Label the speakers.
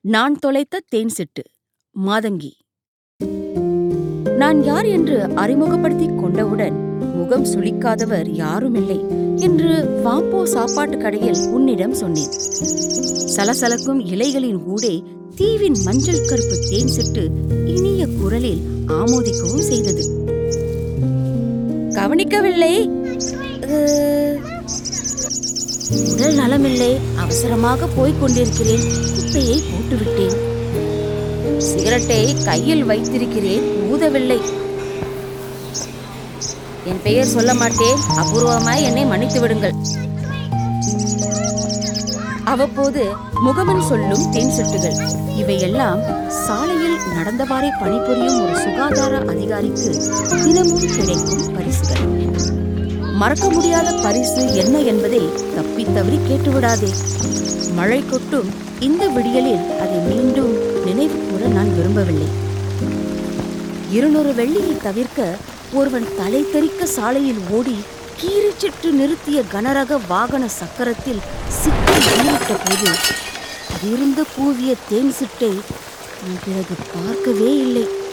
Speaker 1: நான் தொலைத்த தேன் சிட்டு மாதங்கி நான் யார் என்று அறிமுகப்படுத்திக் கொண்டவுடன் முகம் சுளிக்காதவர் யாருமில்லை என்று வாம்போ சாப்பாட்டு கடையில் உன்னிடம் சொன்னேன் சலசலக்கும் இலைகளின் ஊடே தீவின் மஞ்சள் கருப்பு தேன் சிட்டு இனிய குரலில் ஆமோதிக்கவும் செய்தது கவனிக்கவில்லை அஹ், உடல் நலமில்லை அவசரமாக போய்க் கொண்டிருக்கிறேன் குப்பையை போட்டுவிட்டேன் சிகரெட்டை கையில் வைத்திருக்கிறேன் ஊதவில்லை என் பெயர் சொல்ல மாட்டேன் அபூர்வமாய் என்னை மன்னித்து விடுங்கள் அவ்வப்போது முகமன் சொல்லும் தேன் சிட்டுகள் இவையெல்லாம் சாலையில் நடந்தவாறே பணிபுரியும் ஒரு சுகாதார அதிகாரிக்கு தினமும் கிடைக்கும் பரிசுகள் மறக்க முடியாத பரிசு என்ன என்பதை தப்பித் தவறி கேட்டுவிடாதே மழை கொட்டும் இந்த விடியலில் அதை மீண்டும் நினைவு கூற நான் விரும்பவில்லை இருநூறு வெள்ளியை தவிர்க்க ஒருவன் தலை தெறிக்க சாலையில் ஓடி கீறிச்சிட்டு நிறுத்திய கனரக வாகன சக்கரத்தில் சிக்கி வெளியிட்ட போது அதிர்ந்து கூவிய தேன் சிட்டை நான் பிறகு பார்க்கவே இல்லை